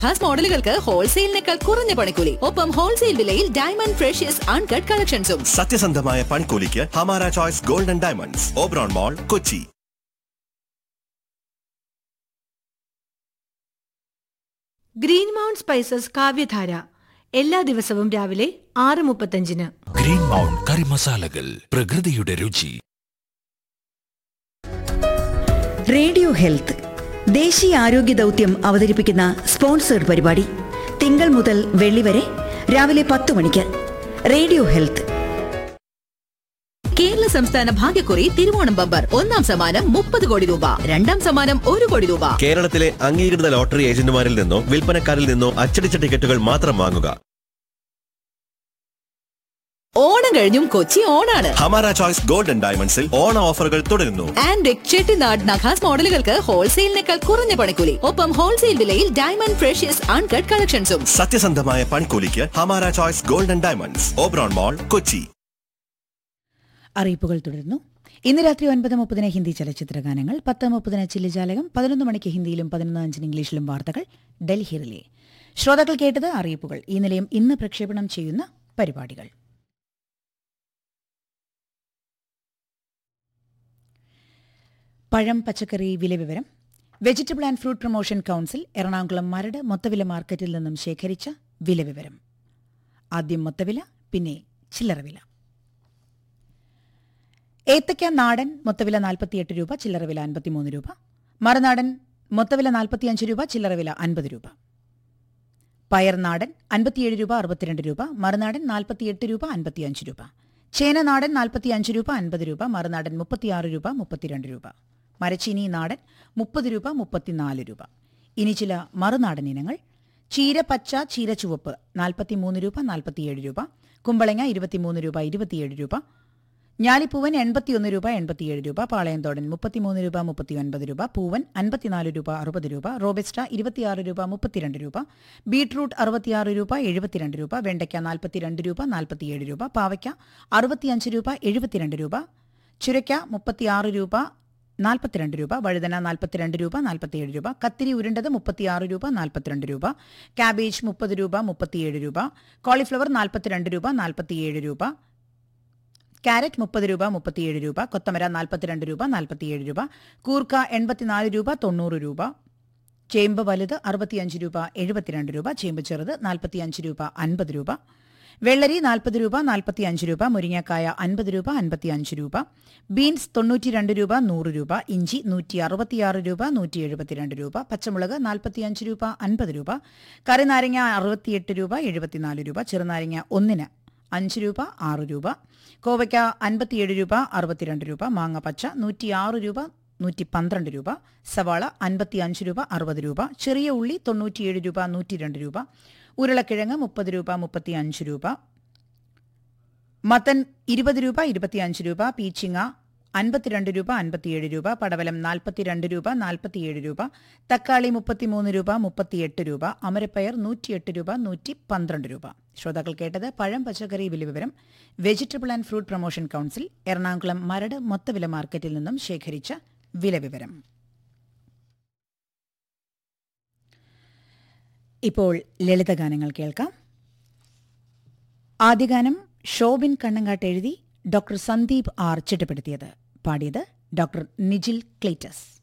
has മോഡലുകൾക്ക് ഹോൾസെയിലിനേക്കാൾ കുറഞ്ഞ പണിക്കൂലി ഒപ്പം ഹോൾസെയിൽ വിലയിൽ ഡയമണ്ട് ഫ്രഷ്യസ് അൺകട്ട് കളക്ഷൻസും സത്യസന്ധമായ പൺകൂലിക്ക് Hamara choice golden diamonds Oberon mall Kochi green mount spices Kavyadhara എല്ലാ ദിവസവും രാവിലെ ആറ് മുപ്പത്തഞ്ചിന് ഗ്രീൻ മൗണ്ട് കറി മസാലകൾ പ്രകൃതിയുടെ രുചി റേഡിയോ ഹെൽത്ത് ദേശീയ ആരോഗ്യ ദൗത്യം അവതരിപ്പിക്കുന്ന സ്പോൺസേഡ് പരിപാടി തിങ്കൾ മുതൽ വെള്ളി വരെ രാവിലെ പത്ത് മണിക്ക് റേഡിയോ ഹെൽത്ത് കേരള സംസ്ഥാന ഭാഗ്യക്കുറി തിരുവോണം ബമ്പർ ഒന്നാം സമ്മാനം മുപ്പത് കോടി രൂപ രണ്ടാം സമ്മാനം ഒരു കോടി രൂപ കേരളത്തിലെ അംഗീകൃത ലോട്ടറി ഏജന്റുമാരിൽ നിന്നോ വിൽപ്പനക്കാരിൽ നിന്നോ അച്ചടിച്ച ടിക്കറ്റുകൾ മാത്രം വാങ്ങുക ഓണം കഴിഞ്ഞും കൊച്ചി ഓണാണ് ഹമാര ചോയ്സ് ഗോൾഡൻ ഡയമണ്ട്സിൽ ഓണ ഓഫറുകൾ തുടരുന്നു ആൻഡ് ചെട്ടിനാട് നഖാസ് മോഡലുകൾക്ക് ഹോൾസെയിലിനേക്കാൾ കുറഞ്ഞ പണിക്കൂലി ഒപ്പം ഹോൾസെയിൽ വിലയിൽ ഡയമണ്ട് ഫ്രഷ്യസ് അൺകട്ട് കളക്ഷൻസും സത്യസന്ധമായ പൺകൂലിക്ക് Hamara choice golden diamonds Oberon mall Kochi അറിയിപ്പുകൾ തുടരുന്നു ഇന്ന് രാത്രി ഒൻപത് മുപ്പതിന് ഹിന്ദി ചലച്ചിത്ര ഗാനങ്ങൾ പത്ത് മുപ്പതിന് ചില്ലിജാലകം പതിനൊന്ന് മണിക്ക് ഹിന്ദിയിലും പതിനൊന്ന് അഞ്ചിന് ഇംഗ്ലീഷിലും വാർത്തകൾ ഡൽഹി റിലേ ശ്രോതാക്കൾ കേട്ടത് അറിയിപ്പുകൾ ഈ നിലയം ഇന്ന് പ്രക്ഷേപണം ചെയ്യുന്ന പരിപാടികൾ പഴം പച്ചക്കറി വില വിവരം vegetable and fruit promotion council Ernakulam Maradu മൊത്തവില മാർക്കറ്റിൽ നിന്നും ശേഖരിച്ച വില വിവരം ആദ്യം മൊത്തവില പിന്നെ ചില്ലറവില ഏത്തയ്ക്ക നാടൻ മൊത്തവില നാൽപ്പത്തിയെട്ട് രൂപ ചില്ലറ വില അൻപത്തിമൂന്ന് രൂപ മറുനാടൻ മൊത്തവില നാൽപ്പത്തിയഞ്ച് രൂപ ചില്ലറ വില അൻപത് രൂപ പയർ നാടൻ അൻപത്തിയേഴ് രൂപ അറുപത്തിരണ്ട് രൂപ മറുനാടൻ നാൽപ്പത്തിയെട്ട് രൂപ അൻപത്തിയഞ്ച് രൂപ ചേന നാടൻ നാൽപ്പത്തിയഞ്ച് രൂപ അൻപത് രൂപ മറുനാടൻ മുപ്പത്തിയാറ് രൂപ മുപ്പത്തിരണ്ട് രൂപ മരച്ചീനി നാടൻ മുപ്പത് രൂപ മുപ്പത്തിനാല് രൂപ ഇനി ചില മറുനാടൻ ഇനങ്ങൾ ചീര പച്ച ചീര ചുവപ്പ് നാൽപ്പത്തിമൂന്ന് രൂപ നാൽപ്പത്തിയേഴ് രൂപ കുമ്പളങ്ങ ഇരുപത്തിമൂന്ന് രൂപ ഇരുപത്തിയേഴ് രൂപ ഞാലിപ്പൂവൻ എൺപത്തിയൊന്ന് രൂപ എൺപത്തിയേഴ് രൂപ പാളയന്തോടൻ മുപ്പത്തിമൂന്ന് രൂപ മുപ്പത്തിയൊൻപത് രൂപ പൂവൻ അൻപത്തിനാല് രൂപ അറുപത് രൂപ റോബസ്റ്റ ഇരുപത്തിയാറ് രൂപ മുപ്പത്തിരണ്ട് രൂപ ബീട്രൂട്ട് അറുപത്തിയാറ് രൂപ എഴുപത്തിരണ്ട് രൂപ വെണ്ടയ്ക്ക നാൽപ്പത്തിരണ്ട് രൂപ നാൽപ്പത്തിയേഴ് രൂപ പാവയ്ക്ക അറുപത്തിയഞ്ച് രൂപ എഴുപത്തിരണ്ട് രൂപ ചുരയ്ക്ക മുപ്പത്തിയാറ് രൂപ നാൽപ്പത്തിരണ്ട് രൂപ വഴുതന നാൽപ്പത്തിരണ്ട് രൂപ നാൽപ്പത്തിയേഴ് രൂപ കത്തിരി ഉരുണ്ടത് മുപ്പത്തിയാറ് രൂപ നാൽപ്പത്തിരണ്ട് രൂപ കാബേജ് മുപ്പത് രൂപ മുപ്പത്തിയേഴ് രൂപ കോളിഫ്ലവർ നാൽപ്പത്തിരണ്ട് രൂപ നാൽപ്പത്തിയേഴ് രൂപ ക്യാരറ്റ് മുപ്പത് രൂപ മുപ്പത്തിയേഴ് രൂപ കൊത്തമര നാൽപ്പത്തിരണ്ട് രൂപ നാൽപ്പത്തിയേഴ് രൂപ കൂർക്ക എൺപത്തിനാല് രൂപ തൊണ്ണൂറ് രൂപ ചേമ്പ് വലുത് അറുപത്തിയഞ്ച് രൂപ എഴുപത്തിരണ്ട് രൂപ ചേമ്പ് ചെറുത് നാൽപ്പത്തിയഞ്ച് രൂപ അൻപത് രൂപ വെള്ളരി നാൽപ്പത് രൂപ നാൽപ്പത്തിയഞ്ച് രൂപ മുരിങ്ങക്കായ അൻപത് രൂപ അൻപത്തിയഞ്ച് രൂപ ബീൻസ് തൊണ്ണൂറ്റിരണ്ട് രൂപ നൂറ് രൂപ ഇഞ്ചി നൂറ്റി അറുപത്തിയാറ് രൂപ നൂറ്റി എഴുപത്തിരണ്ട് രൂപ പച്ചമുളക് നാൽപ്പത്തിയഞ്ച് രൂപ അൻപത് രൂപ കറിനാരങ്ങ അറുപത്തിയെട്ട് രൂപ എഴുപത്തിനാല് രൂപ ചെറുനാരങ്ങ ഒന്നിന് അഞ്ച് രൂപ ആറ് രൂപ കോവയ്ക്ക അൻപത്തിയേഴ് രൂപ അറുപത്തിരണ്ട് രൂപ മാങ്ങ പച്ച നൂറ്റിയാറ് രൂപ നൂറ്റി പന്ത്രണ്ട് രൂപ സവാള അൻപത്തിയഞ്ച് രൂപ അറുപത് രൂപ ചെറിയ ഉള്ളി തൊണ്ണൂറ്റിയേഴ് രൂപ നൂറ്റിരണ്ട് രൂപ ഉരുളക്കിഴങ്ങ് മുപ്പത് രൂപ മുപ്പത്തിയഞ്ച് രൂപ മത്തൻ ഇരുപത് രൂപ ഇരുപത്തിയഞ്ച് രൂപ പീച്ചിങ്ങ അൻപത്തിരണ്ട് രൂപ അൻപത്തിയേഴ് രൂപ പടവലം നാൽപ്പത്തിരണ്ട് രൂപ നാൽപ്പത്തിയേഴ് രൂപ തക്കാളി മുപ്പത്തിമൂന്ന് രൂപ മുപ്പത്തിയെട്ട് രൂപ അമരപ്പയർ നൂറ്റിയെട്ട് രൂപ നൂറ്റി പന്ത്രണ്ട് രൂപ ശ്രോതാക്കൾ കേട്ടത് പഴം പച്ചക്കറി വില വിവരം vegetable and fruit promotion council Ernakulam Maradu മൊത്തവില മാർക്കറ്റിൽ നിന്നും ശേഖരിച്ച വില വിവരം ഇപ്പോൾ ലളിതഗാനങ്ങൾ കേൾക്കാം ആദ്യ ഗാനം ഷോബിൻ കണ്ണങ്കാട്ട് എഴുതി ഡോക്ടർ സന്ദീപ് ആർ ചിട്ടപ്പെടുത്തിയത് പാടിയത് ഡോക്ടർ നിജിൽ ക്ലേറ്റസ്